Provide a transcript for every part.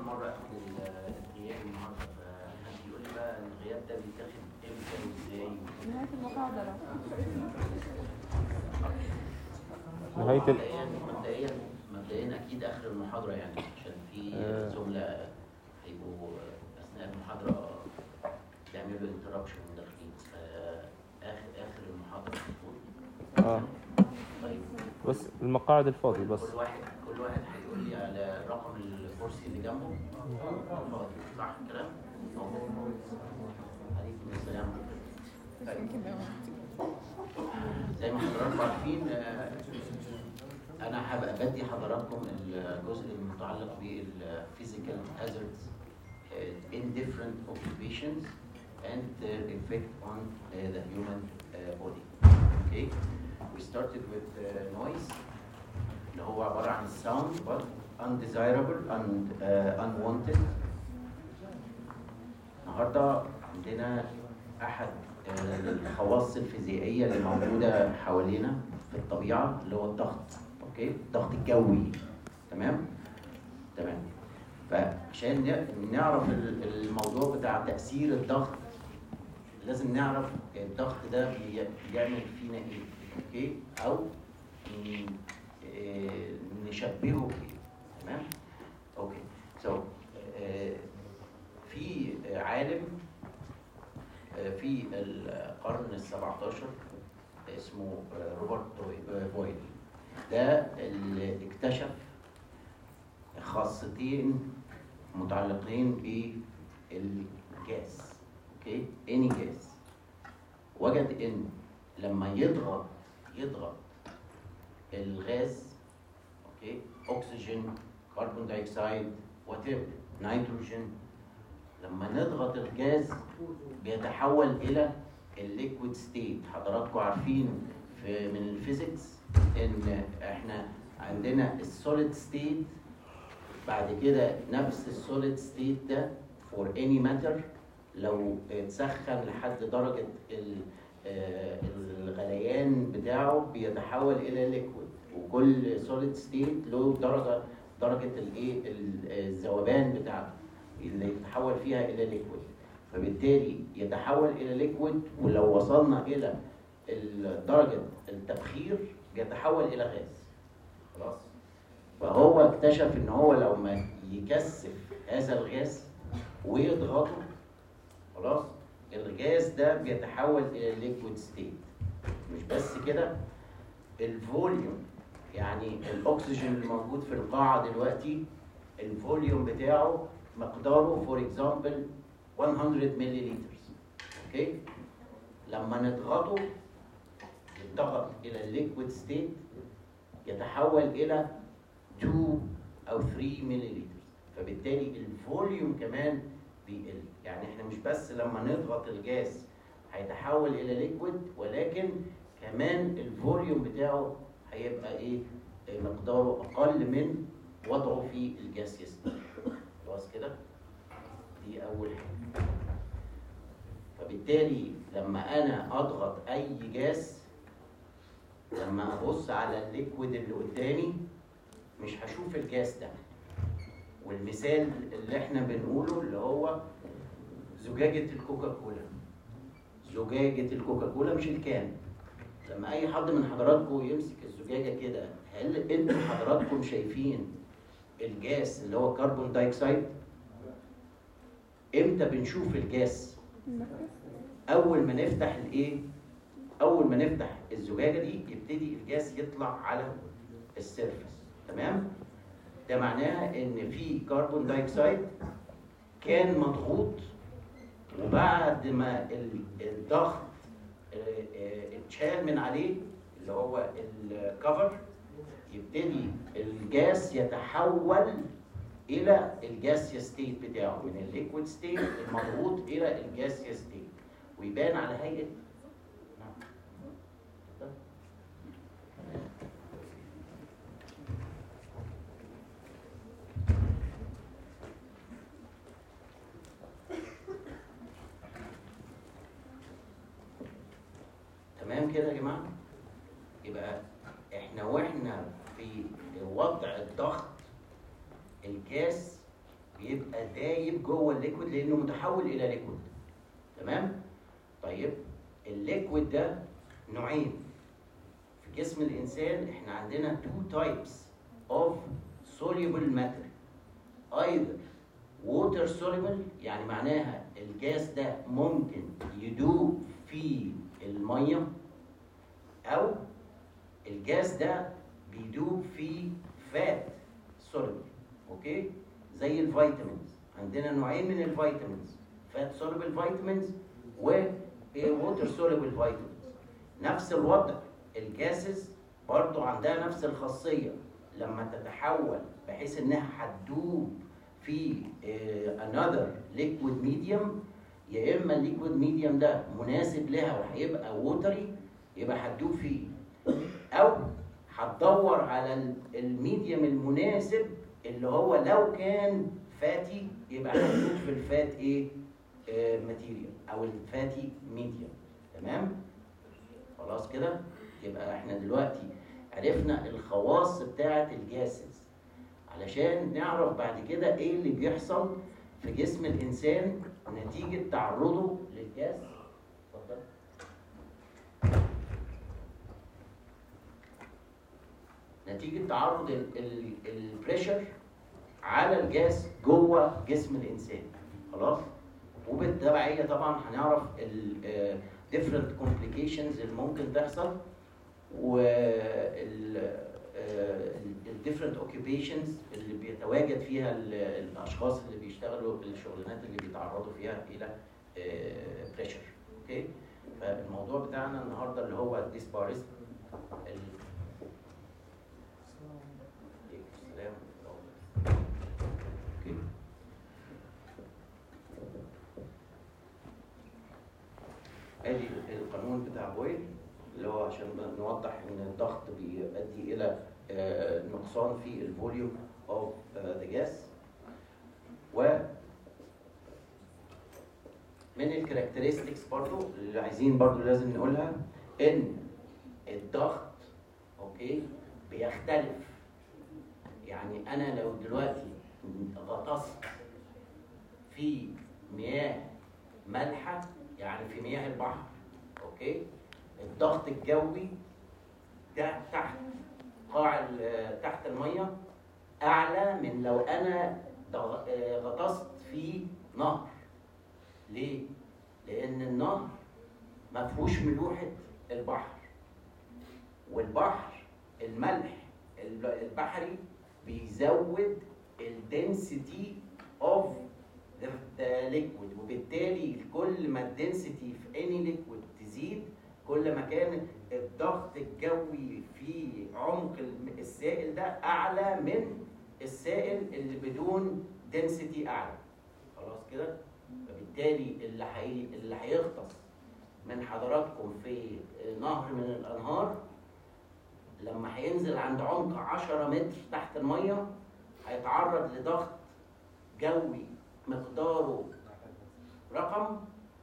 اول مره اخد ال- الغياب النهارده فحد يقول لي بقى الغياب ده بيتاخد امتى وازاي نهاية المحاضرة نهاية ال- مبدئيا مبدئيا مبدئيا اكيد اخر المحاضره يعني عشان في آه. زملاء هيبقوا اثناء المحاضره بيعملوا انتربشن داخلين فاخر اخر المحاضره المفروض اه طيب بس المقاعد الفاضي بس كل واحد كل واحد هيقول لي على رقم الكرسي اللي جنبه فاضي صح الكلام؟ عليكم السلام طيب. زي ما حضراتكم عارفين آه، انا هبقى بدي حضراتكم الجزء المتعلق بالفيزيكال hazards uh, in different occupations and their effect on uh, the human uh, body. Okay, we started with uh, noise اللي هو عبارة عن sound but undesirable and uh, unwanted. النهارده عندنا أحد آه، الخواص الفيزيائية اللي موجودة حوالينا في الطبيعة اللي هو الضغط. اوكي؟ الضغط الجوي. تمام؟ تمام. فعشان ن- نعرف ال- الموضوع بتاع تأثير الضغط لازم نعرف الضغط ده بي- بيعمل فينا ايه اوكي او ن- آه، نشبهه بايه تمام اوكي سو في عالم آه، في القرن ال 17 اسمه آه، روبرت بوي- آه، بويل ده اللي اكتشف خاصتين متعلقين بالجاز اوكي اني جاز وجد ان لما يضغط يضغط الغاز اوكي اكسجين كربون دايوكسيد وات نيتروجين لما نضغط الغاز بيتحول الى الليكويد ستيت حضراتكم عارفين في من الفيزيكس ان احنا عندنا السوليد ستيت بعد كده نفس السوليد ستيت ده فور اني ماتر لو اتسخن لحد درجه ال- آه، الغليان بتاعه بيتحول الى ليكويد وكل سوليد ستيت له درجه درجه الايه ال- الذوبان بتاعته اللي يتحول فيها الى ليكويد فبالتالي يتحول الى ليكويد ولو وصلنا الى ال- درجه التبخير بيتحول الى غاز خلاص فهو اكتشف ان هو لو ما يكثف هذا الغاز ويضغطه خلاص الغاز ده بيتحول الى ليكويد ستيت مش بس كده الفوليوم يعني الاكسجين اللي موجود في القاعه دلوقتي الفوليوم بتاعه مقداره فور اكزامبل 100 ملي اوكي لما نضغطه يتضغط الى الليكويد ستيت يتحول الى 2 او 3 ملي فبالتالي الفوليوم كمان بيقل يعني احنا مش بس لما نضغط الجاز هيتحول الى ليكويد ولكن كمان الفوليوم بتاعه هيبقى ايه آه، مقداره اقل من وضعه في الجاسيوس خلاص كده دي اول حاجه فبالتالي لما انا اضغط اي جاز لما ابص على الليكويد اللي قدامي مش هشوف الجاز ده والمثال اللي احنا بنقوله اللي هو زجاجة الكوكا كولا زجاجة الكوكا كولا مش الكان لما اي حد من حضراتكم يمسك الزجاجة كده هل انتم حضراتكم شايفين الجاس اللي هو كربون دايوكسيد امتى بنشوف الجاس اول ما نفتح الايه اول ما نفتح الزجاجه دي يبتدي الجاز يطلع على السيرفس تمام ده معناه ان في كربون دايوكسيد كان مضغوط وبعد ما ال- الضغط آه، آه، اتشال من عليه اللي هو الكفر يبتدي الجاس يتحول الى الجاسيا ستيت بتاعه من الليكويد ستيت المضغوط الى الجاسيا ستيت ويبان على هيئه نعم. تمام كده يا جماعه يبقى احنا واحنا في وضع الضغط الكاس بيبقى دايب جوه الليكويد لانه متحول الى ليكويد تمام طيب الليكويد ده نوعين في جسم الانسان احنا عندنا two types of soluble matter either water soluble يعني معناها الجاز ده ممكن يدوب في الميه او الجاز ده بيدوب في فات soluble اوكي زي الفيتامينز عندنا نوعين من الفيتامينز فات soluble vitamins و water soluble vitamins نفس الوضع الجاسز برضو عندها نفس الخاصية لما تتحول بحيث انها هتدوب في آه، another liquid medium يا اما الليكويد ميديوم ده مناسب لها وهيبقى ووتري يبقى هتدوب فيه او هتدور على ال- الميديوم المناسب اللي هو لو كان فاتي يبقى هتدوب في الفات ايه ماتيريال او الفاتي ميديوم تمام خلاص كده يبقى احنا دلوقتي عرفنا الخواص بتاعه الجاسز علشان نعرف بعد كده ايه اللي بيحصل في جسم الانسان نتيجه تعرضه للجاز اتفضل نتيجه تعرض البريشر على الجاز جوه جسم الانسان خلاص وبالتبعيه طبعا هنعرف ال different complications اللي ممكن تحصل وال different occupations اللي بيتواجد فيها ال- الاشخاص اللي بيشتغلوا الشغلانات اللي بيتعرضوا فيها الى بريشر اوكي فالموضوع بتاعنا النهارده اللي هو الديسباريزم السلام اوكي ادي القانون بتاع بويل اللي هو عشان نوضح ان الضغط بيؤدي الى آه، نقصان في الفوليوم اوف ذا جاس و من الكاركترستكس برضو اللي عايزين برضو لازم نقولها ان الضغط اوكي بيختلف يعني انا لو دلوقتي غطست في مياه مالحه يعني في مياه البحر اوكي الضغط الجوي ده تحت قاع ال- تحت الميه اعلى من لو انا ضغ- آه، غطست في نهر ليه لان النهر ما فيهوش ملوحه البحر والبحر الملح الب- البحري بيزود الدنسيتي اوف ذا ليكويد وبالتالي كل ما الدنسيتي في اني ليكويد تزيد كل ما كان الضغط الجوي في عمق الم- السائل ده اعلى من السائل اللي بدون دنسيتي اعلى خلاص كده فبالتالي اللي حي... اللي هيغطس من حضراتكم في نهر من الانهار لما هينزل عند عمق 10 متر تحت الميه هيتعرض لضغط جوي مقداره رقم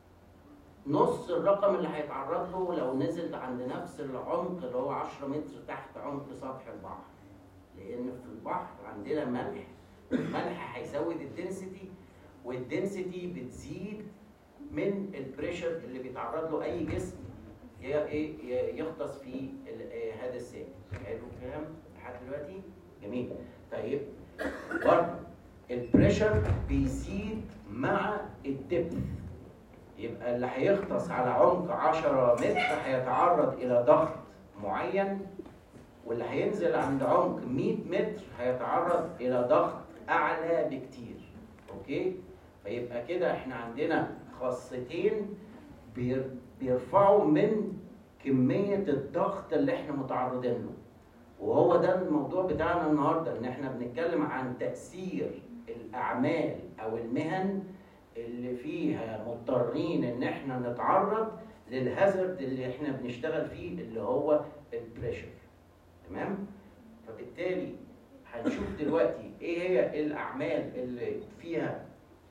نص الرقم اللي هيتعرض له لو نزل عند نفس العمق اللي هو 10 متر تحت عمق سطح البحر لان في البحر عندنا ملح الملح هيزود الدنسيتي والدنسيتي بتزيد من البريشر اللي بيتعرض له اي جسم ي- ي- يغطس في ال- آه، هذا السائل حلو الكلام لحد دلوقتي جميل طيب برضه البريشر بيزيد مع الدبث يبقى اللي هيغطس على عمق 10 متر هيتعرض الى ضغط معين واللي هينزل عند عمق 100 متر هيتعرض الى ضغط اعلى بكتير اوكي فيبقى كده احنا عندنا خاصتين بير- بيرفعوا من كمية الضغط اللي احنا متعرضين له وهو ده الموضوع بتاعنا النهارده ان احنا بنتكلم عن تأثير الاعمال او المهن اللي فيها مضطرين ان احنا نتعرض للهازارد اللي احنا بنشتغل فيه اللي هو البريشر تمام فبالتالي هنشوف دلوقتي ايه هي الاعمال اللي فيها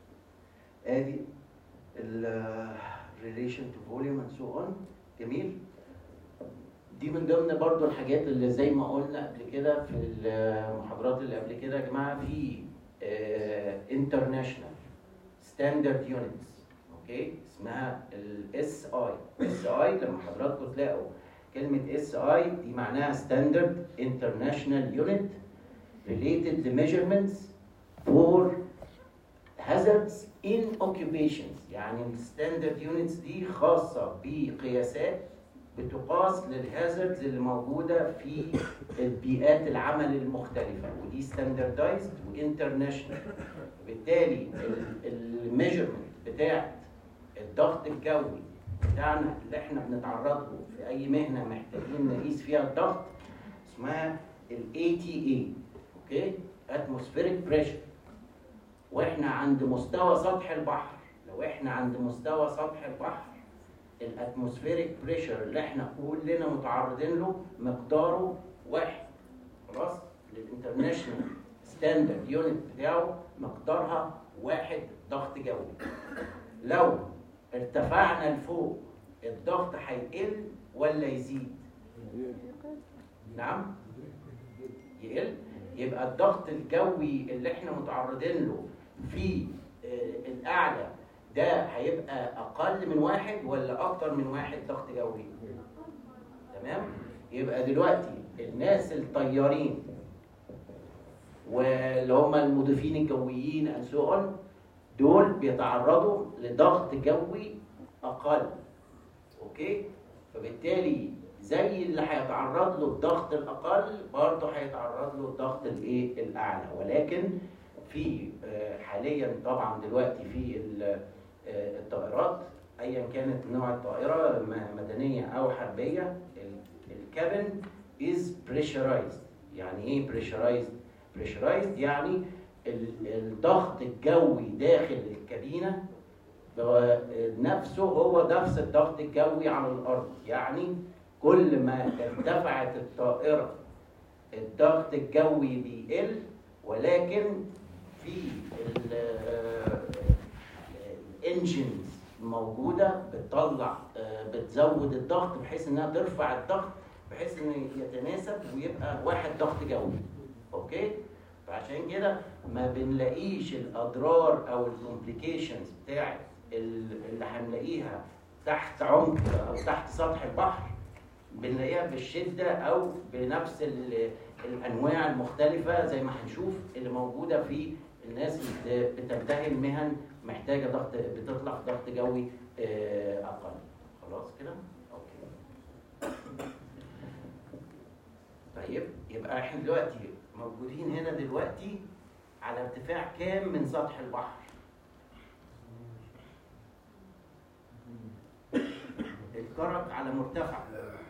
ادي ال relation to volume and so on جميل دي من ضمن برضو الحاجات اللي زي ما قلنا قبل كده في المحاضرات اللي قبل كده يا جماعه في انترناشونال ستاندرد يونتس اوكي اسمها الاس اي اس اي لما حضراتكم تلاقوا كلمه اس اي دي معناها ستاندرد انترناشونال يونت related to measurements for hazards in occupations يعني الستاندرد يونتس دي خاصة بقياسات بتقاس للهازردز اللي موجودة في البيئات العمل المختلفة ودي ستاندردايزد وانترناشونال بالتالي الميجرمنت بتاع الضغط الجوي بتاعنا اللي احنا بنتعرض له في اي مهنه محتاجين نقيس فيها الضغط اسمها ال ATA اوكي atmospheric pressure واحنا عند مستوى سطح البحر لو احنا عند مستوى سطح البحر الاتموسفيريك بريشر اللي احنا كلنا متعرضين له مقداره واحد خلاص للانترناشونال ستاندرد يونت بتاعه مقدارها واحد ضغط جوي لو ارتفعنا لفوق الضغط هيقل ولا يزيد نعم يقل يبقى الضغط الجوي اللي احنا متعرضين له في آه، الاعلى ده هيبقى اقل من واحد ولا اكتر من واحد ضغط جوي تمام يبقى دلوقتي الناس الطيارين واللي هم المضيفين الجويين and so on دول بيتعرضوا لضغط جوي اقل اوكي فبالتالي زي اللي هيتعرض له الضغط الاقل برضه هيتعرض له الضغط الايه الاعلى ولكن في آه، حاليا طبعا دلوقتي في ال- آه، الطائرات ايا كانت نوع الطائره م- مدنيه او حربيه ال- الكابن از بريشرايزد يعني ايه بريشرايزد بريشرايزد يعني ال- الضغط الجوي داخل الكابينه هو نفسه هو نفس الضغط الجوي على الارض يعني كل ما ارتفعت الطائره الضغط الجوي بيقل ولكن في الانجنز موجوده بتطلع آه، بتزود الضغط بحيث انها ترفع الضغط بحيث انه يتناسب ويبقى واحد ضغط جوي اوكي فعشان كده ما بنلاقيش الاضرار او الكومبليكيشنز بتاعت ال- اللي هنلاقيها تحت عمق او تحت سطح البحر بنلاقيها بالشده او بنفس ال- الانواع المختلفه زي ما هنشوف اللي موجوده في الناس اللي بتنتهي المهن محتاجه ضغط بتطلع ضغط جوي آه، اقل خلاص كده اوكي طيب يبقى احنا دلوقتي موجودين هنا دلوقتي على ارتفاع كام من سطح البحر الكرك على مرتفع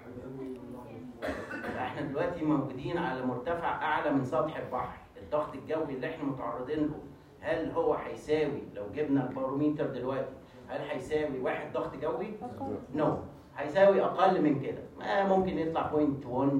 احنا دلوقتي موجودين على مرتفع اعلى من سطح البحر الضغط الجوي اللي احنا متعرضين له هل هو هيساوي لو جبنا الباروميتر دلوقتي هل هيساوي واحد ضغط جوي؟ نو no. هيساوي اقل من كده ما ممكن يطلع 0.1 0.8 0.9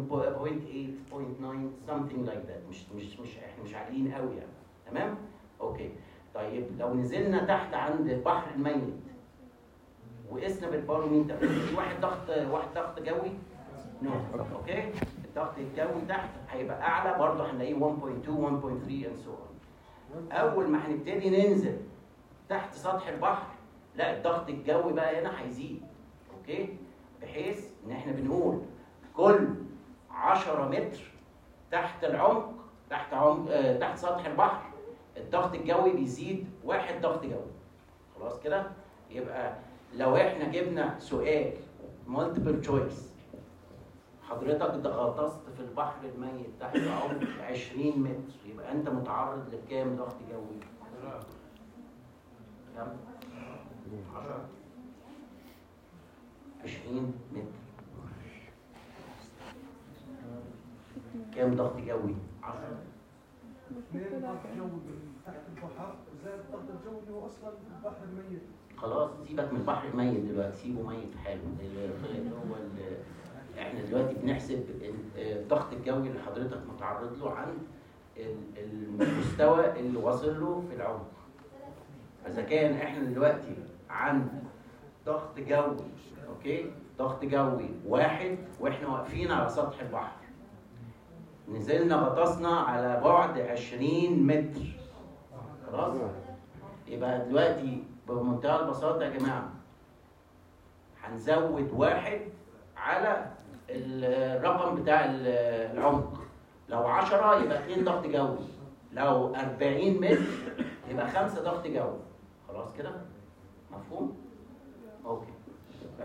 something like that مش مش مش احنا مش عاليين قوي يعني تمام؟ اوكي طيب لو نزلنا تحت عند البحر الميت وقسنا بالباروميتر في واحد ضغط واحد ضغط جوي نو اوكي الضغط الجوي تحت هيبقى اعلى برضه هنلاقيه 1.2 1.3 and so on اول ما هنبتدي ننزل تحت سطح البحر لا الضغط الجوي بقى هنا هيزيد اوكي بحيث ان احنا بنقول كل 10 متر تحت العمق تحت عمق آه تحت سطح البحر الضغط الجوي بيزيد واحد ضغط جوي خلاص كده يبقى لو احنا جبنا سؤال مالتيبل تشويس حضرتك غطست في البحر الميت تحت عمق 20 متر يبقى انت متعرض لكام ضغط جوي؟ كام؟ 10 20 متر كام ضغط جوي؟ 10 اثنين ضغط جوي تحت البحر زائد الضغط الجوي اللي هو اصلا البحر الميت خلاص سيبك من البحر الميت دلوقتي سيبه ميت في حاله اللي هو ال- احنا دلوقتي بنحسب ال- الضغط الجوي اللي حضرتك متعرض له عن ال- المستوى اللي واصل له في العمق اذا كان احنا دلوقتي عن ضغط جوي اوكي ضغط جوي واحد واحنا واقفين على سطح البحر نزلنا غطسنا على بعد 20 متر خلاص يبقى دلوقتي بمنتهى البساطه يا جماعه هنزود واحد على الرقم بتاع ال- العمق لو 10 يبقى 2 ضغط جوي لو 40 متر يبقى 5 ضغط جوي خلاص كده مفهوم اوكي طيب.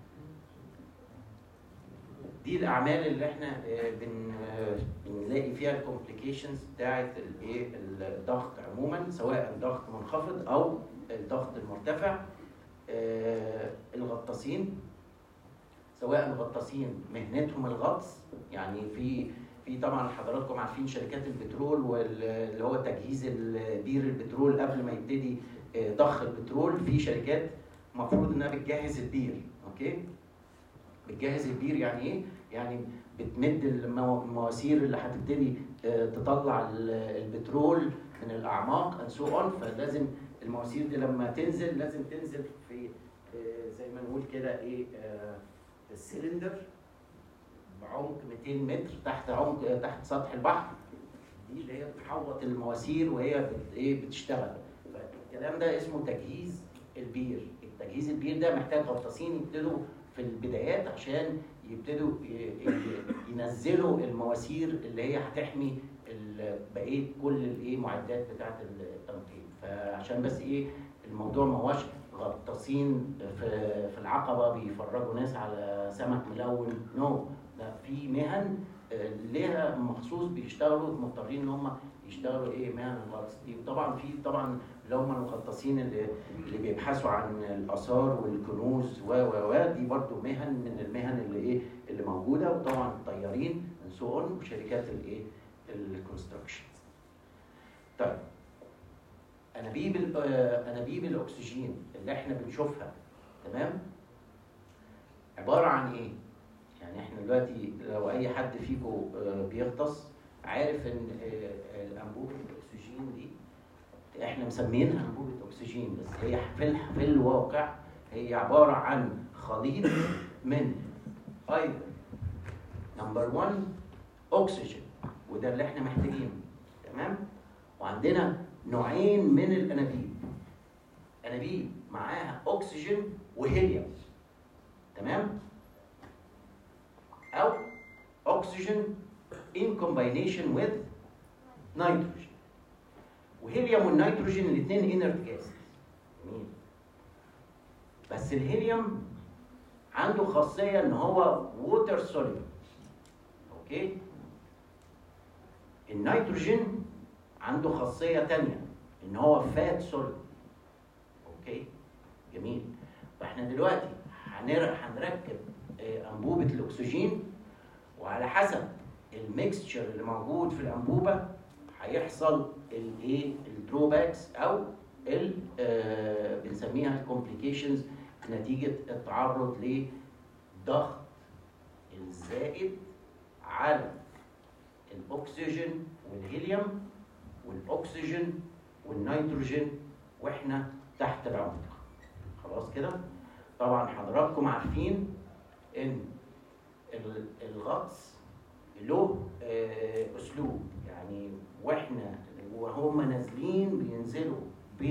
دي الاعمال اللي احنا آه، بن آه، بنلاقي فيها الكومبليكيشنز بتاعه الايه الضغط عموما سواء ضغط منخفض او الضغط المرتفع آه، الغطاسين سواء الغطاسين مهنتهم الغطس يعني في في طبعا حضراتكم عارفين شركات البترول واللي هو تجهيز ال- بير البترول قبل ما يبتدي آه، ضخ البترول في شركات المفروض انها بتجهز البير اوكي بتجهز البير يعني ايه يعني بتمد المو- المواسير اللي هتبتدي آه، تطلع ال- البترول من الاعماق and so on فلازم المواسير دي لما تنزل لازم تنزل في آه، زي ما نقول كده ايه آه، السلندر بعمق 200 متر تحت عمق تحت سطح البحر دي اللي هي بتحوط المواسير وهي بت ايه بتشتغل فالكلام ده اسمه تجهيز البير التجهيز البير ده محتاج غطاسين يبتدوا في البدايات عشان يبتدوا ي- ي- ينزلوا المواسير اللي هي هتحمي ال- بقيه كل الايه معدات بتاعه التنقيب فعشان بس ايه الموضوع ما هوش غطاسين في في العقبه بيفرجوا ناس على سمك ملون نو no. ده في مهن آه، ليها مخصوص بيشتغلوا مضطرين ان هم يشتغلوا ايه مهن الغطس دي وطبعا في طبعا اللي هم المغطاسين اللي اللي بيبحثوا عن الاثار والكنوز و و و دي برضو مهن من المهن اللي ايه اللي موجوده وطبعا الطيارين سو اون وشركات الايه الكونستراكشن طيب انابيب ال- آه، انابيب الاكسجين اللي احنا بنشوفها تمام عباره عن ايه يعني احنا دلوقتي لو اي حد فيكم آه، بيغطس عارف ان آه، الانبوبه الاكسجين دي احنا مسمينها انبوبه اكسجين بس هي في الح- في الواقع هي عباره عن خليط من ايضا نمبر 1 اكسجين وده اللي احنا محتاجينه تمام وعندنا نوعين من الانابيب انابيب معاها اكسجين وهيليوم تمام او oxygen in combination with nitrogen وهيليوم والنيتروجين الاثنين inert gases جميل بس الهيليوم عنده خاصية ان هو water soluble اوكي النيتروجين عنده خاصية تانية ان هو fat soluble اوكي جميل فاحنا دلوقتي هنر- هنركب آه، انبوبه الاكسجين وعلى حسب الميكستشر اللي موجود في الانبوبه هيحصل الايه الدروباكس او ال آه، بنسميها الكومبليكيشنز نتيجه التعرض لضغط الزائد على الاكسجين والهيليوم والاكسجين والنيتروجين واحنا تحت العمق خلاص كده طبعا حضراتكم عارفين ان ال- الغطس له آه، اسلوب يعني واحنا وهم نازلين بينزلوا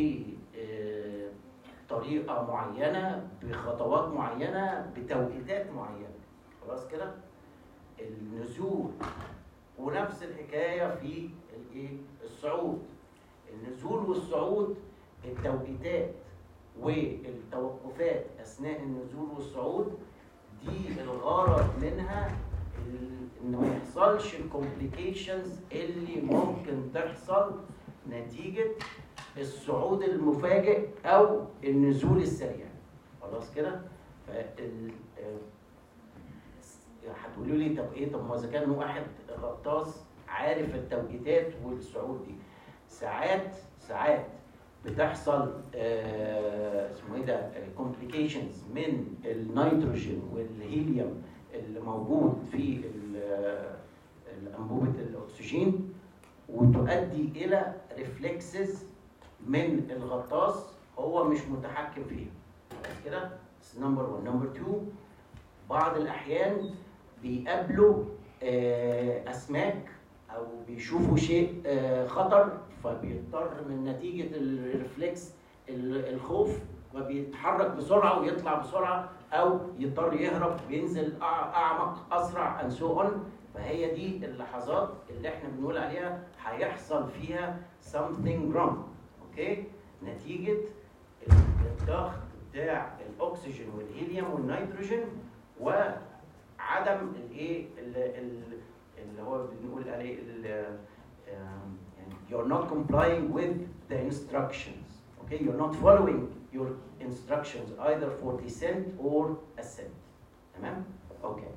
بطريقه معينه بخطوات معينه بتوقيتات معينه خلاص كده النزول ونفس الحكايه في الايه الصعود النزول والصعود التوقيتات والتوقفات اثناء النزول والصعود دي الغرض منها ال- ان ما يحصلش الكومبليكيشنز اللي ممكن تحصل نتيجه الصعود المفاجئ او النزول السريع خلاص كده فال آه، هتقولوا لي طب ايه طب ما اذا كان واحد غطاس عارف التوقيتات والصعود دي ساعات ساعات بتحصل آه، اسمه ايه ده كومبليكيشنز من النيتروجين والهيليوم اللي موجود في ال- آه، انبوبه الاكسجين وتؤدي الى ريفلكسز من الغطاس هو مش متحكم فيها خلاص كده نمبر 1 نمبر 2 بعض الاحيان بيقابلوا آه، اسماك او بيشوفوا شيء آه، خطر فبيضطر من نتيجه الريفلكس ال- الخوف وبيتحرك بسرعه ويطلع بسرعه او يضطر يهرب بينزل أع- اعمق اسرع and so on فهي دي اللحظات اللي احنا بنقول عليها هيحصل فيها something wrong اوكي نتيجه الضغط بتاع الاكسجين والهيليوم والنيتروجين وعدم الايه ال- ال- اللي هو بنقول عليه ال- um, يعني you're not complying with the instructions okay you're not following your instructions either for descent or ascent تمام اوكي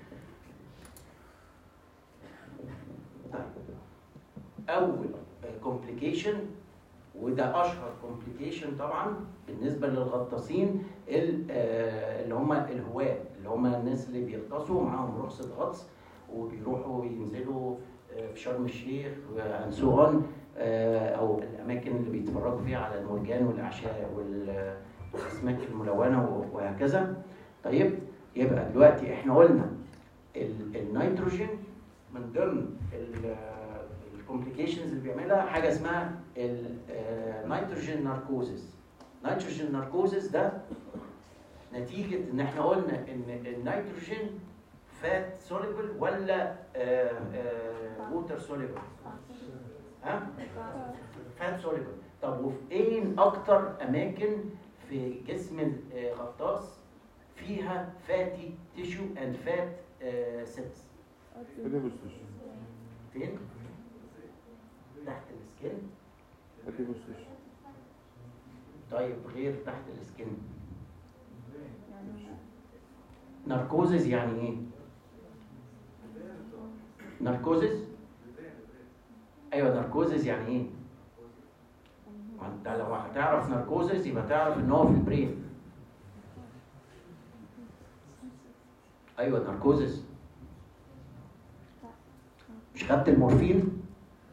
طيب اول كومبليكيشن وده اشهر كومبليكيشن طبعا بالنسبه للغطاسين ال- آه، اللي هم الهواة اللي هم الناس اللي بيغطسوا معاهم رخصه غطس وبيروحوا ينزلوا آه، في شرم الشيخ وان سو اون او الاماكن اللي بيتفرجوا فيها على المرجان والاعشاء وال- والاسماك الملونه وهكذا طيب يبقى دلوقتي احنا قلنا ال- النيتروجين من ضمن الكومبليكيشنز اللي بيعملها حاجه اسمها النيتروجين ناركوزس نيتروجين ناركوزس ده نتيجه ان احنا قلنا ان النيتروجين فات سوليبل ولا ووتر سوليبل ها فات سوليبل طب وفي ايه اكتر اماكن في جسم الغطاس فيها فاتي تيشو اند فات سيلز كده بوستيشن فين تحت السكن كده بوستيشن طيب غير تحت السكن ناركوزز يعني ايه ناركوزز ايوه ناركوزز يعني ايه ما انت لو هتعرف ناركوزز يبقى تعرف ان هو في البرين ايوه ناركوزز مش خدت المورفين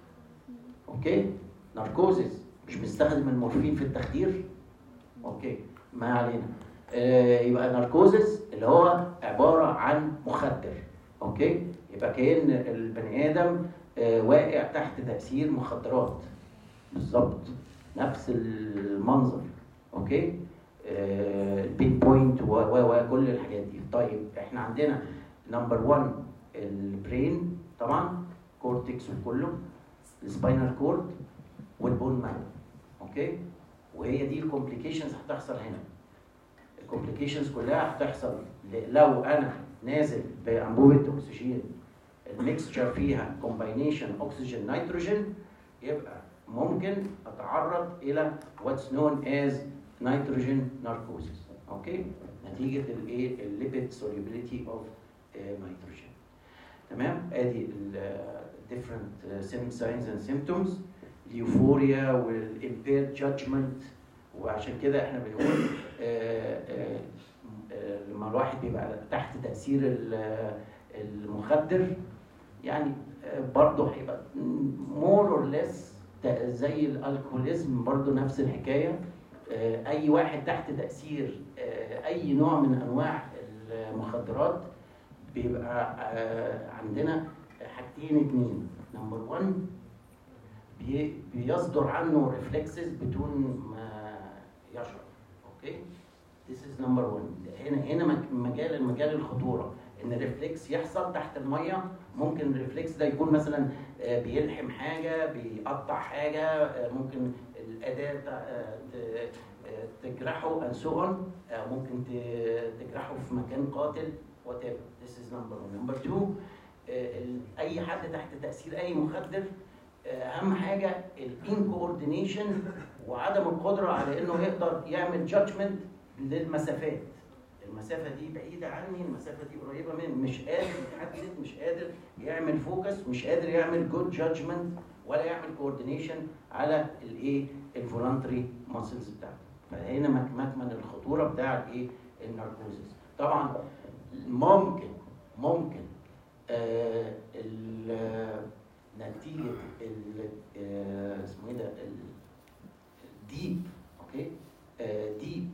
اوكي ناركوزز مش بيستخدم المورفين في التخدير اوكي ما علينا آه يبقى ناركوزز اللي هو عباره عن مخدر اوكي يبقى كأن البني ادم آه واقع تحت تاثير مخدرات بالظبط نفس المنظر اوكي آه البين بوينت و و وكل الحاجات دي طيب احنا عندنا نمبر 1 البرين طبعا كورتكس وكله السباينال كورد والبون مارو اوكي وهي دي الكومبليكيشنز هتحصل هنا الكومبليكيشنز كلها هتحصل ل- لو انا نازل بانبوبه اكسجين الميكستشر فيها كومباينيشن اكسجين نيتروجين يبقى ممكن اتعرض الى واتس نون از نيتروجين ناركوزيس اوكي نتيجه الايه الليبيد سوليبيليتي اوف نيتروجين تمام ادي الديفرنت ساينز اند سيمبتومز اليوفوريا والامبيرد جادجمنت وعشان كده احنا بنقول آه، آه، آه، لما الواحد بيبقى تحت تاثير ال- المخدر يعني آه، برضه هيبقى مور اور ليس زي الالكوليزم برضه نفس الحكايه آه، اي واحد تحت تاثير آه، اي نوع من انواع المخدرات بيبقى آه، عندنا حاجتين اتنين نمبر 1 بي- بيصدر عنه ريفلكسز بدون ما يشعر اوكي This is number one هنا هنا مك- مجال المجال الخطوره ان الريفلكس يحصل تحت الميه ممكن الريفلكس ده يكون مثلا آه، بيلحم حاجه بيقطع حاجه آه، ممكن الاداه تع- آه، ت- آه، تجرحه and so on آه، ممكن ت- تجرحه في مكان قاتل whatever this is number one number two آه، ال- اي حد تحت تاثير اي مخدر آه، اهم حاجه الان كوردينيشن وعدم القدره على انه يقدر يعمل جادجمنت للمسافات المسافه دي بعيده عني المسافه دي قريبه مني مش قادر يحدد مش قادر يعمل فوكس مش قادر يعمل جود جادجمنت ولا يعمل كوردينيشن على الايه الفولانتري ماسلز بتاعته فهنا مك- مكمن الخطوره بتاع الايه الناركوزيس طبعا ممكن ممكن آه ال- نتيجه ال- آه، اسمه ايه ده الديب اوكي ديب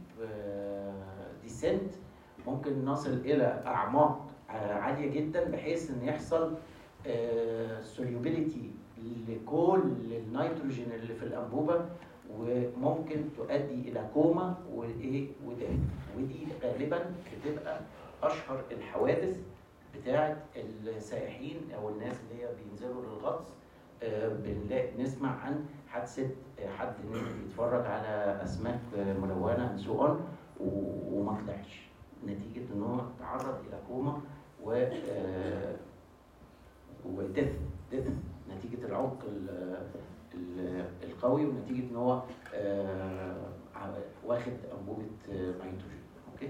ديسنت ممكن نصل الى اعماق آه، عاليه جدا بحيث ان يحصل سوليوبيليتي لكل النيتروجين اللي في الانبوبه وممكن تؤدي الى كوما وايه وده ودي غالبا بتبقى اشهر الحوادث بتاعه السائحين او الناس اللي هي بينزلوا للغطس آه، بنلاقي نسمع عن حادثه آه، حد نزل يتفرج على اسماك آه، ملونه سو اون وما طلعش نتيجه ان هو تعرض الى كوما و آه، ودث دث نتيجه العمق ال- ال- القوي ونتيجه ان هو آه، ع- واخد انبوبه آه، نيتروجين اوكي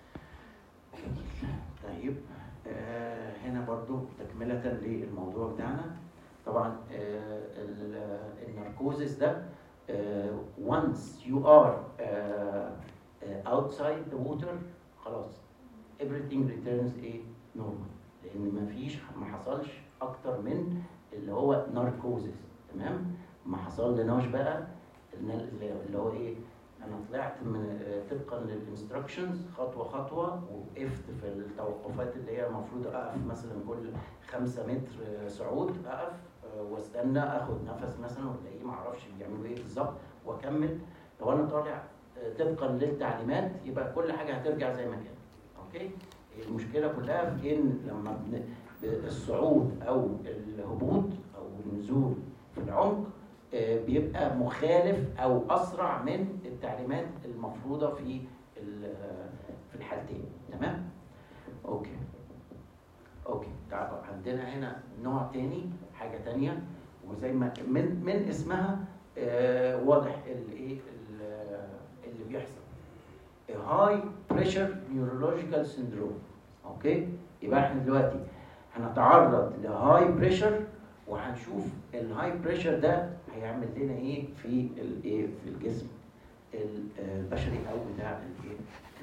طيب آه، هنا برضو تكملة للموضوع بتاعنا طبعا آه، ال- الناركوزس ده آه، once you are آه، آه، outside the water خلاص everything returns a normal لان مفيش ما حصلش اكتر من اللي هو ناركوزس تمام ما حصل لناش بقى إن اللي هو ايه انا طلعت من آه، طبقا للانستراكشنز خطوه خطوه وقفت في التوقفات اللي هي المفروض اقف مثلا كل خمسة متر آه، صعود اقف آه، واستنى اخد نفس مثلا والاقيه ما اعرفش بيعملوا ايه بالظبط واكمل لو انا طالع آه، طبقا للتعليمات يبقى كل حاجه هترجع زي ما كانت اوكي المشكله كلها في ان لما بن- الصعود او الهبوط او النزول في العمق آه، بيبقى مخالف او اسرع من التعليمات المفروضه في ال- في الحالتين تمام اوكي اوكي تعالوا عندنا هنا نوع تاني حاجه تانية وزي ما من من اسمها آه، واضح الايه ال- اللي بيحصل هاي بريشر نيورولوجيكال سيندروم اوكي يبقى احنا دلوقتي هنتعرض لهاي بريشر وهنشوف الهاي بريشر ده هيعمل لنا ايه في الايه في الجسم ال- البشري او بتاع الايه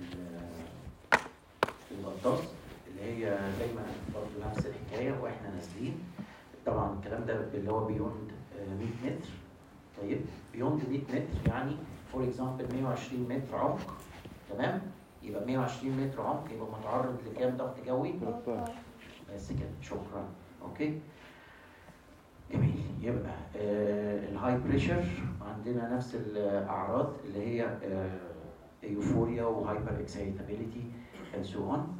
ال- الغطاس اللي هي زي ما برضه نفس الحكايه واحنا نازلين طبعا الكلام ده اللي هو بيوند 100 متر طيب بيوند 100 متر يعني فور اكزامبل 120 متر عمق تمام يبقى 120 متر عمق يبقى متعرض لكام ضغط جوي 13 بس كده شكرا اوكي جميل يبقى آه الهاي بريشر عندنا نفس الاعراض اللي هي آه ايوفوريا وهايبر اكسايتابيليتي اند سو اون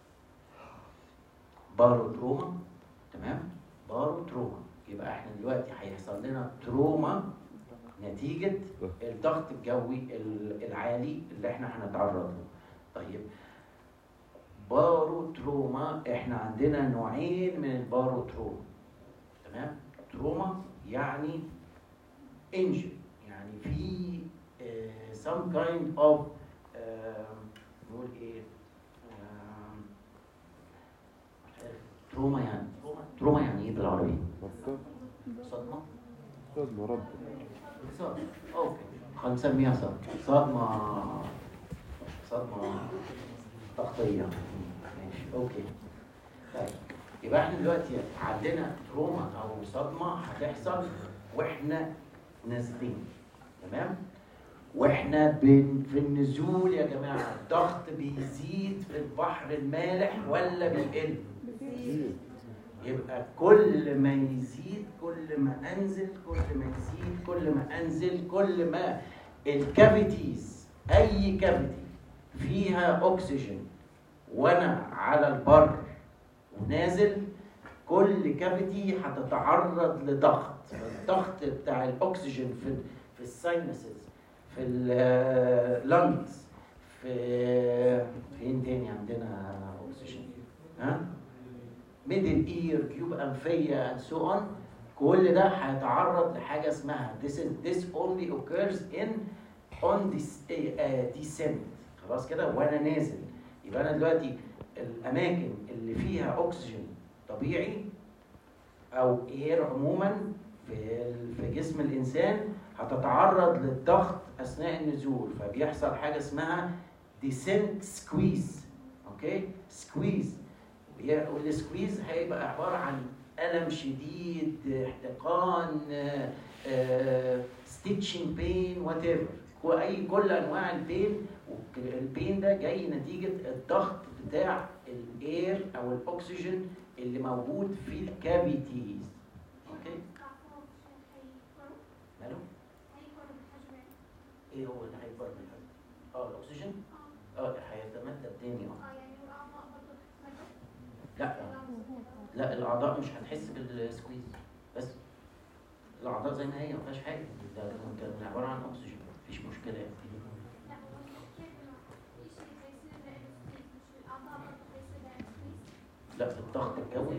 بارو تروما تمام بارو تروما يبقى احنا دلوقتي هيحصل لنا تروما نتيجه الضغط الجوي ال- العالي اللي احنا هنتعرض له طيب بارو تروما احنا عندنا نوعين من البارو تروما تمام تروما يعني انجن يعني في آه، some kind of آه، نقول ايه آه، مش عارف تروما يعني تروما تروما يعني ايه بالعربي مصدر صدمه صدمة رد صدمه اوكي هنسميها صدمه صدمه صدمه ضغطيه ماشي اوكي طيب يبقى احنا دلوقتي عندنا تروما او صدمه هتحصل واحنا نازلين تمام واحنا بن في النزول يا جماعه الضغط بيزيد في البحر المالح ولا بيقل يبقى كل ما يزيد كل ما انزل كل ما يزيد كل ما انزل كل ما الكافيتيز اي كافيتي فيها اكسجين وانا على البر ونازل كل كافيتي هتتعرض لضغط الضغط بتاع الاكسجين في في الساينسز في اللنجز في فين تاني عندنا اكسجين ها ميدل اير جيوب انفيه and so on كل ده هيتعرض لحاجه اسمها this is this only occurs in on this uh, descent خلاص كده وانا نازل يبقى انا دلوقتي الاماكن اللي فيها اكسجين طبيعي او اير عموما في في جسم الانسان هتتعرض للضغط اثناء النزول فبيحصل حاجه اسمها descent squeeze اوكي سكويز والسكويز هيبقى عباره عن الم شديد احتقان ستيتشنج بين وات ايفر اي كل انواع البين البين ده جاي نتيجه الضغط بتاع الاير او الاكسجين اللي موجود في الكافيتيز اوكي اه الاكسجين اه هيتمدد تاني اه اه يعني الاعضاء برضه لا لا الاعضاء مش هتحس بالسكويز بس الاعضاء زي ما هي ما فيهاش حاجه ده كان- كان عباره عن اكسجين مفيش مشكله يعني لا هو كيف انه شيء هيصير لإنسكريز مش الاعضاء برضه هيصير لإنسكريز لا الضغط الجوي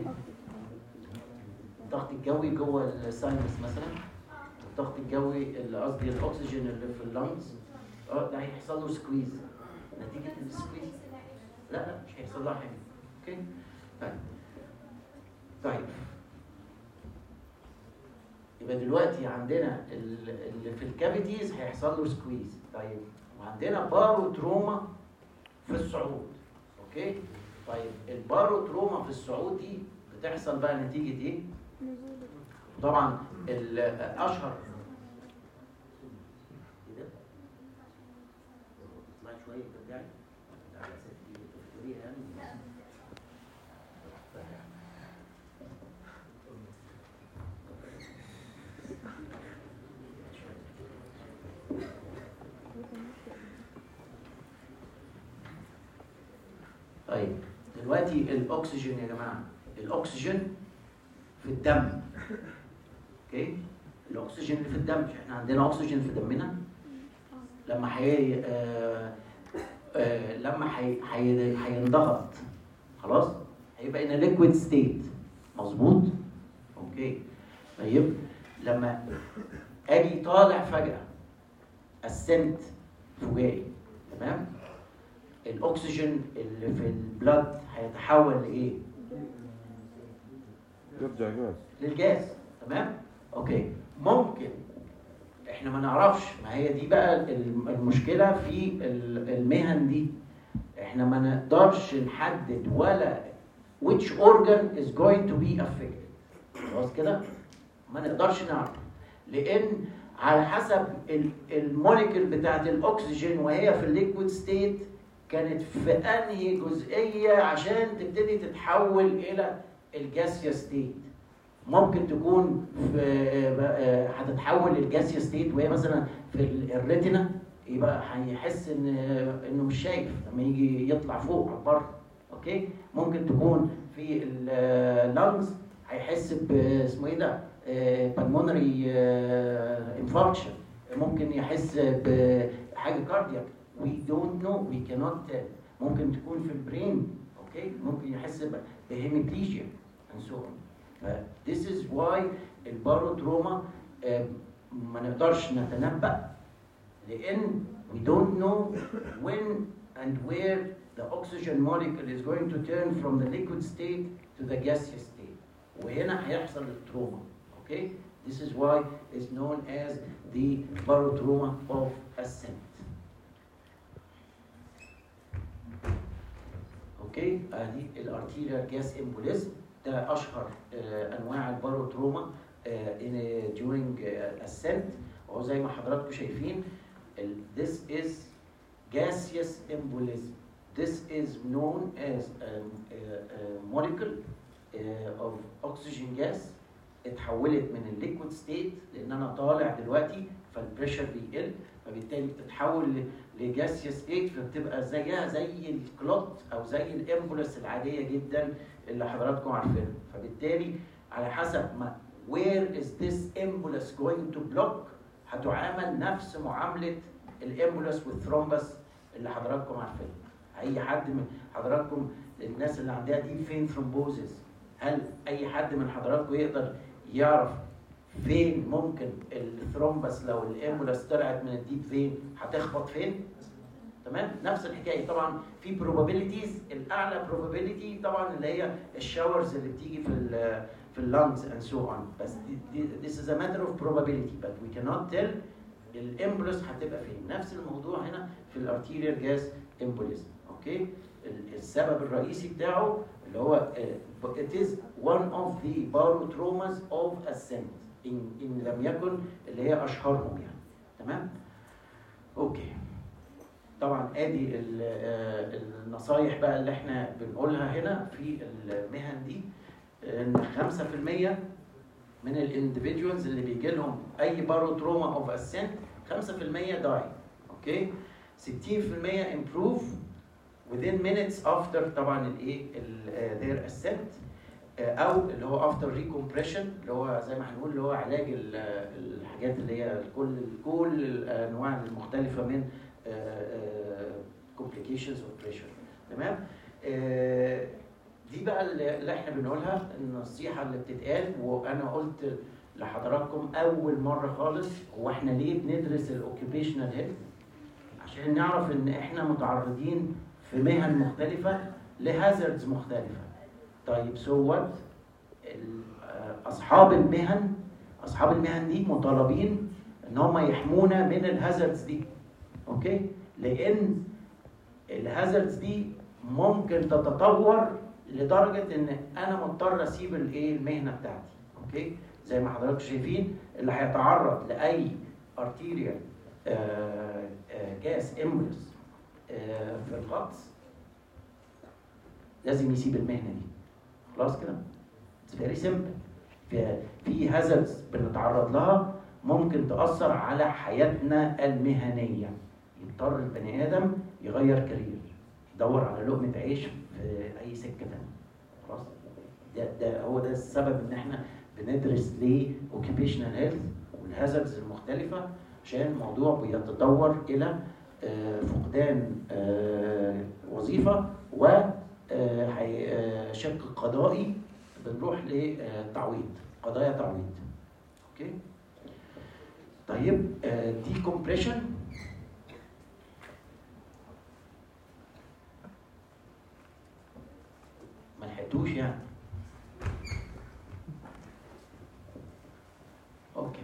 الضغط الجوي جوه الساينس مثلا الضغط الجوي اللي قصدي الاكسجين اللي في اللنجز اه ده هيحصل له سكويز نتيجه السكويز لا لا مش هيحصل لها حاجه اوكي طيب طيب يبقى دلوقتي عندنا ال- اللي في الكافيتيز هيحصل له سكويز طيب وعندنا بارو تروما في الصعود اوكي طيب البارو تروما في الصعود دي بتحصل بقى نتيجه ايه طبعا الاشهر ايه ده؟ اطلعي شويه ترجعي على اساس دي تفكريها يعني طيب دلوقتي الاكسجين يا جماعه الاكسجين في الدم اوكي الاكسجين اللي في الدم مش احنا عندنا اكسجين في دمنا لما حي... آه... آه... لما حي... حي... هينضغط خلاص هيبقى ان ليكويد ستيت مظبوط اوكي طيب لما اجي طالع فجاه السنت فجائي تمام الاكسجين اللي في البلد هيتحول لايه يرجع جاز للجاز تمام اوكي ممكن احنا ما نعرفش ما هي دي بقى الم- المشكله في ال- المهن دي احنا ما نقدرش نحدد ولا which organ is going to be affected خلاص كده ما نقدرش نعرف لان على حسب ال- الموليكول بتاعت الاكسجين وهي في الليكويد ستيت كانت في انهي جزئيه عشان تبتدي تتحول الى الجاسيا ستيت ممكن تكون في آه، هتتحول للجاسيا ستيت وهي مثلا في ال- الريتنا يبقى هيحس ان انه مش شايف لما يجي يطلع فوق على البر اوكي ممكن تكون في اللانجز هيحس ب اسمه ايه ده بالمونري انفاركشن ممكن يحس بحاجه كاردياك وي دونت نو وي كانوت ممكن تكون في البرين اوكي ممكن يحس بهيميبليجيا and so on ف this is why الباروتروما آه، ما نقدرش نتنبأ لأن we don't know when and where the oxygen molecule is going to turn from the liquid state to the gaseous state وهنا هيحصل التروما okay this is why it's known as the barotrauma of ascent اوكي ادي الارتيريال جاس امبوليزم ده اشهر آه، انواع الباروتروما آه، in during آه، ascent وهو زي ما حضراتكم شايفين ال- this is gaseous embolism this is known as a, a, a molecule uh, of oxygen gas اتحولت من الليكويد ستيت لان انا طالع دلوقتي فالبريشر بيقل فبالتالي بتتحول لجاسيا ستيت فبتبقى زيها زي الكلوت او زي الامبولس العاديه جدا اللي حضراتكم عارفينها فبالتالي على حسب ما where is this embolus going to block هتعامل نفس معامله الامبولس والثرومبس اللي حضراتكم عارفينها اي حد من حضراتكم الناس اللي عندها دي فين ثرومبوزس هل اي حد من حضراتكم يقدر يعرف فين ممكن الثرومبس لو الامبولس طلعت من الديب فين هتخبط فين تمام نفس الحكايه طبعا في probabilities الاعلى probability طبعا اللي هي الشاورز اللي بتيجي في ال في اللانجز and so on بس دي- دي- this is a matter of probability but we cannot tell الامبولس هتبقى فين نفس الموضوع هنا في الارتيريال جاز امبوليزم اوكي ال- السبب الرئيسي بتاعه اللي هو آه، it is one of the barotraumas of ascent إن, إن لم يكن اللي هي أشهرهم يعني تمام؟ أوكي طبعا ادي ال- آه، النصايح بقى اللي احنا بنقولها هنا في المهن دي ان 5% من الاندفيدوالز اللي بيجي لهم اي باروتروما اوف اسنت 5% داي اوكي 60% improve within minutes after طبعا الايه ال- آه، their ascent آه، او اللي هو after recompression اللي هو زي ما هنقول اللي هو علاج ال- آه، الحاجات اللي هي كل كل الانواع المختلفه من آه، آه، complications of pressure تمام آه، دي بقى اللي اللي احنا بنقولها النصيحه اللي بتتقال وانا قلت لحضراتكم اول مره خالص هو احنا ليه بندرس الاوكيبيشنال هيلث عشان نعرف ان احنا متعرضين في مهن مختلفه لهازردز مختلفه طيب سو وات اصحاب المهن اصحاب المهن دي مطالبين ان هم يحمونا من الهازردز دي اوكي لان الهازردز دي ممكن تتطور لدرجه ان انا مضطر اسيب الايه المهنه بتاعتي اوكي زي ما حضراتكم شايفين اللي هيتعرض لاي ارتيريال جاس امبولس في الغطس لازم يسيب المهنه دي خلاص كده اتس فيري سيمبل في في هازردز بنتعرض لها ممكن تاثر على حياتنا المهنيه يضطر البني ادم يغير كارير يدور على لقمه عيش في اي سكه تانيه خلاص ده ده هو ده السبب ان احنا بندرس ليه اوكيبيشنال هيلث والهازردز المختلفه عشان الموضوع بيتطور الى آه، فقدان آه، وظيفه و آه، حي- آه، شق قضائي بنروح لتعويض قضايا تعويض اوكي طيب دي كومبريشن ما لحقتوش يعني اوكي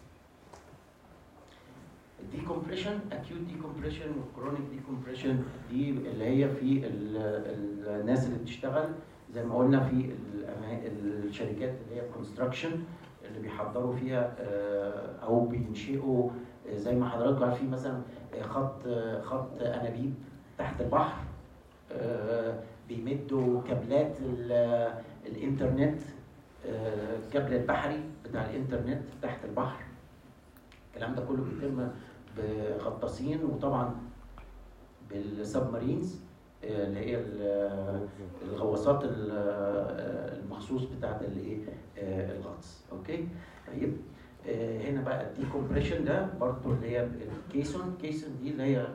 الديكمبريشن اكيوت ديكمبريشن والكرونيك ديكمبريشن دي اللي هي في ال- ال- الناس اللي بتشتغل زي ما قلنا في الأما- الشركات اللي هي كونستراكشن اللي بيحضروا فيها آه، او بينشئوا آه، زي ما حضراتكم عارفين مثلا آه، خط آه، خط انابيب تحت البحر آه، بيمدوا كابلات ال- الانترنت آه، الكابل البحري بتاع الانترنت تحت البحر الكلام ده كله بيتم بغطاسين وطبعا بالسبمارينز آه، اللي هي ال- الغواصات ال- آه، المخصوص بتاعت الايه آه، الغطس اوكي طيب آه، هنا بقى الديكمبريشن ده برضه اللي هي الكيسون كيسون دي اللي هي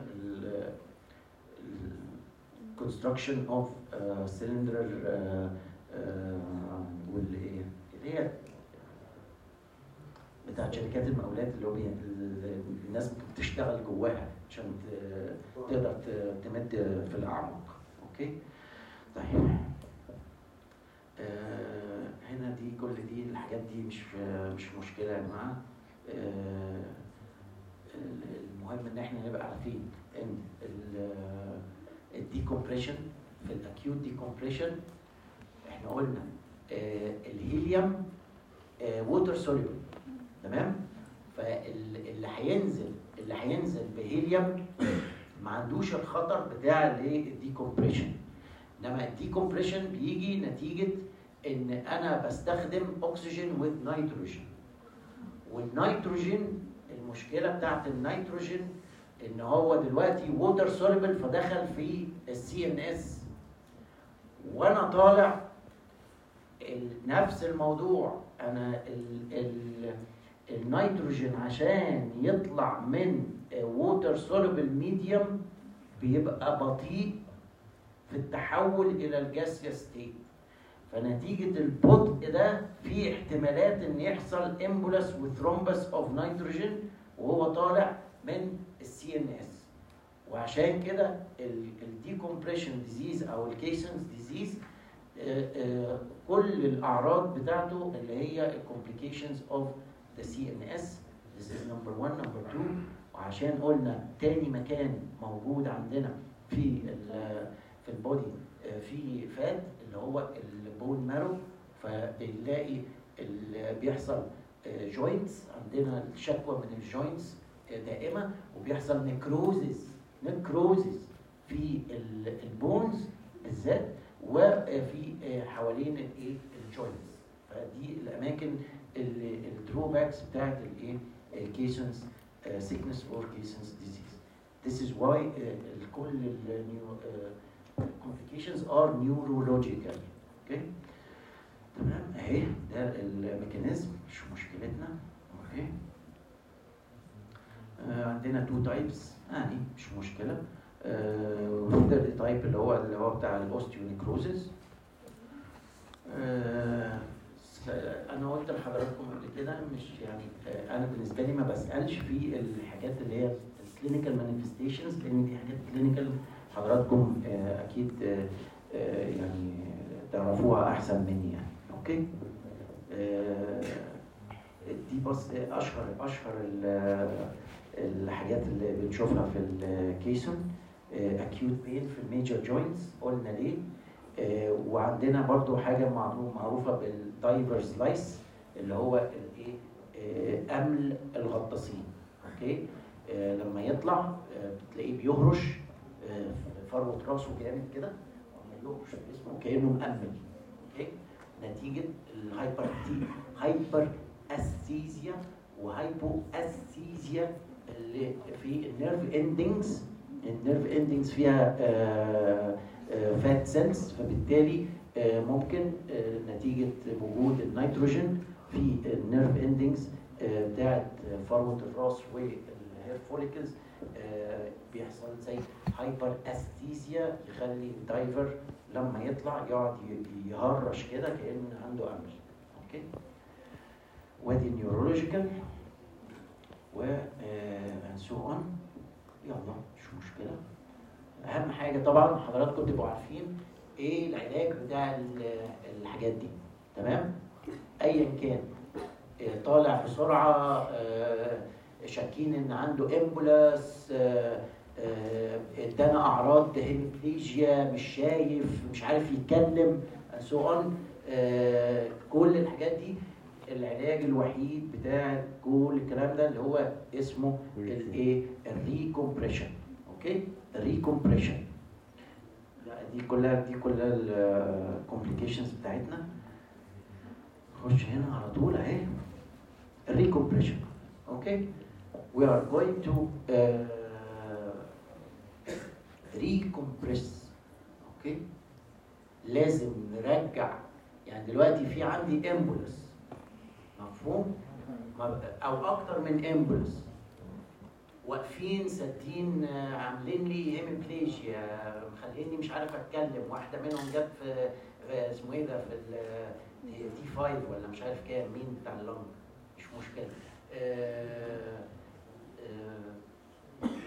construction of uh, cylinder uh, uh, والايه اللي هي بتاعت شركات المقاولات اللي هو بي... ال- الناس بتشتغل جواها عشان ت- تقدر ت- تمد في الاعماق اوكي طيب آه هنا دي كل دي الحاجات دي مش مش مشكله يا جماعه آه ال- المهم ان احنا نبقى عارفين ان الديكمبريشن في الاكيوت ديكمبريشن احنا قلنا آه الهيليوم ووتر سوليبل تمام فاللي هينزل اللي هينزل بهيليوم ما عندوش الخطر بتاع الايه الديكمبريشن انما الديكمبريشن بيجي نتيجه ان انا بستخدم اكسجين وذ نيتروجين والنيتروجين المشكله بتاعت النيتروجين ان هو دلوقتي ووتر سوليبل فدخل في السي ان اس وانا طالع ال- نفس الموضوع انا ال ال النيتروجين عشان يطلع من ووتر سوليبل ميديوم بيبقى بطيء في التحول الى الجاسيا ستيت فنتيجة البطء ده في احتمالات ان يحصل امبولس وثرومبس اوف نيتروجين وهو طالع من السي ان اس وعشان كده الديكمبريشن ديزيز او الكيسنز ديزيز كل الاعراض بتاعته اللي هي الكومبليكيشنز اوف ذا سي ان اس This is number one, number two وعشان قلنا تاني مكان موجود عندنا في ال في البودي آه، في فات اللي هو البون مارو فبنلاقي ال- بيحصل جوينتس عندنا الشكوى من الجوينتس دائمه وبيحصل نكروزز نكروزز في ال- البونز بالذات وفي آه، حوالين الايه الجوينتس فدي الاماكن الدروباكس بتاعت الايه الكيسنز سيكنس اور كيسنز ديزيز This is why uh, كل ال new uh, complications are neurological. Okay? تمام اهي ده الميكانيزم مش مشكلتنا. اوكي؟ آه، عندنا تو تايبس يعني مش مشكله. آه، وفي تايب اللي هو اللي هو بتاع الاوستيونيكروزز. آه، انا قلت لحضراتكم قبل كده مش يعني آه، انا بالنسبه لي ما بسالش في الحاجات اللي هي الكلينيكال مانيفستيشنز لان دي حاجات كلينيكال حضراتكم آه، اكيد آه، آه، يعني تعرفوها احسن مني يعني اوكي آه، دي بس اشهر اشهر ال- الحاجات اللي بنشوفها في الكيسون اكيوت بين في الميجر جوينتس قلنا ليه آه، وعندنا برضو حاجه معروف- معروفه بالدايفرز لايس اللي هو الايه آه، امل الغطاسين اوكي آه، لما يطلع آه، بتلاقيه بيهرش آه، في فروه راسه جامد كده لما يهرش في جسمه كانه مأمل اوكي نتيجه الهايبر هايبر استيزيا وهايبو استيزيا اللي في النيرف اندنجز النيرف اندنجز فيها فات سيلز فبالتالي آه، ممكن آه، نتيجه وجود النيتروجين في النيرف اندنجز بتاعت فروه الراس والهير فوليكلز بيحصل زي هايبر استيزيا يخلي الدايفر لما يطلع يقعد ي- يهرش كده كأن عنده امل اوكي وادي النيورولوجيكال و and so on يلا مش مشكله اهم حاجه طبعا حضراتكم تبقوا عارفين ايه العلاج بتاع ال- الحاجات دي تمام ايا كان آه، طالع بسرعه آه، شاكين ان عنده امبولاس آه، آه، ادانا اعراض هيميبليجيا مش شايف مش عارف يتكلم سو اون كل الحاجات دي العلاج الوحيد بتاع كل الكلام ده اللي هو اسمه الايه الريكومبريشن اوكي الريكومبريشن لا دي كلها دي كلها الكومبليكيشنز بتاعتنا نخش هنا على طول اهي الريكومبريشن اوكي we are going to uh, recompress اوكي لازم نرجع يعني دلوقتي في عندي امبولس مفهوم ما- او اكتر من امبولس واقفين سادين آه، عاملين لي هيميبليجيا مخليني مش عارف اتكلم واحده منهم جت في في اسمه ايه ده في تي 5 ولا مش عارف كام مين بتاع اللنج مش مشكله آه، آه،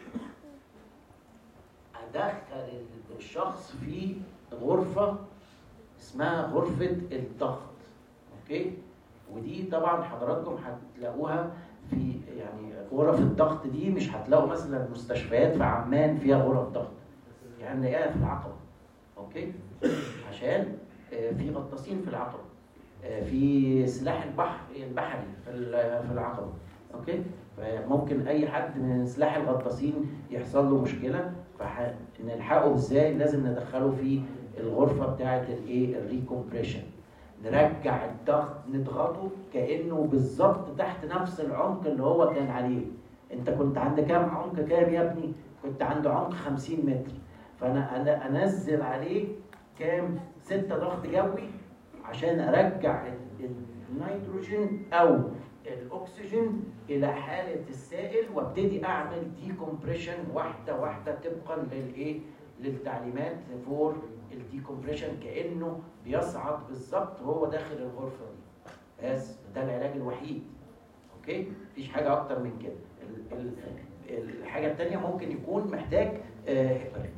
ادخل الشخص في غرفه اسمها غرفه الضغط اوكي ودي طبعا حضراتكم هتلاقوها في يعني غرف الضغط دي مش هتلاقوا مثلا مستشفيات في عمان فيها غرف ضغط يعني نلاقيها في العقبه اوكي عشان آه، في غطاسين في العقبه آه، في سلاح البحر البحري في ال- في العقبه اوكي فممكن اي حد من سلاح الغطاسين يحصل له مشكله فنلحقه ازاي لازم ندخله في الغرفه بتاعه الايه الريكومبريشن نرجع الضغط نضغطه كانه بالظبط تحت نفس العمق اللي هو كان عليه انت كنت عند كام عمق كام يا ابني كنت عند عمق 50 متر فانا أنا انزل عليه كام 6 ضغط جوي عشان ارجع ال- النيتروجين او الاكسجين الى حاله السائل وابتدي اعمل ديكومبريشن واحده واحده طبقا للايه للتعليمات فور الديكومبريشن كانه بيصعد بالظبط وهو داخل الغرفه دي بس ده العلاج الوحيد اوكي مفيش حاجه اكتر من كده ال- ال- الحاجه الثانيه ممكن يكون محتاج آه، هيبرين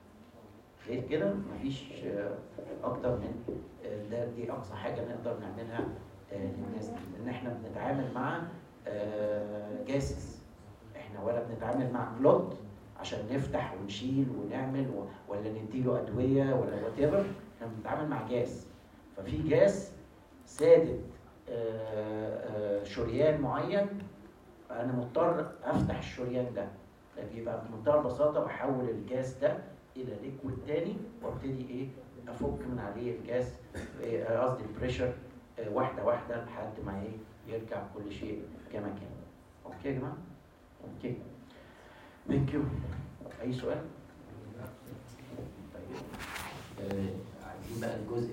غير كده مفيش آه، اكتر من آه، ده دي اقصى حاجه نقدر نعملها آه، للناس دي ان احنا بنتعامل مع آه، جاسس احنا ولا بنتعامل مع كلوت عشان نفتح ونشيل ونعمل و- ولا نديله ادويه ولا وات ايفر احنا بنتعامل مع جاس ففي جاس سادد آه، آه، شريان معين فانا مضطر افتح الشريان ده بيبقى بمنتهى البساطه بحول الجاز ده الى ليكويد تاني وابتدي ايه افك من عليه الجاز إيه، آه، قصدي البريشر آه، واحده واحده لحد ما ايه يرجع كل شيء كما كان اوكي يا جماعه اوكي ثانك يو اي سؤال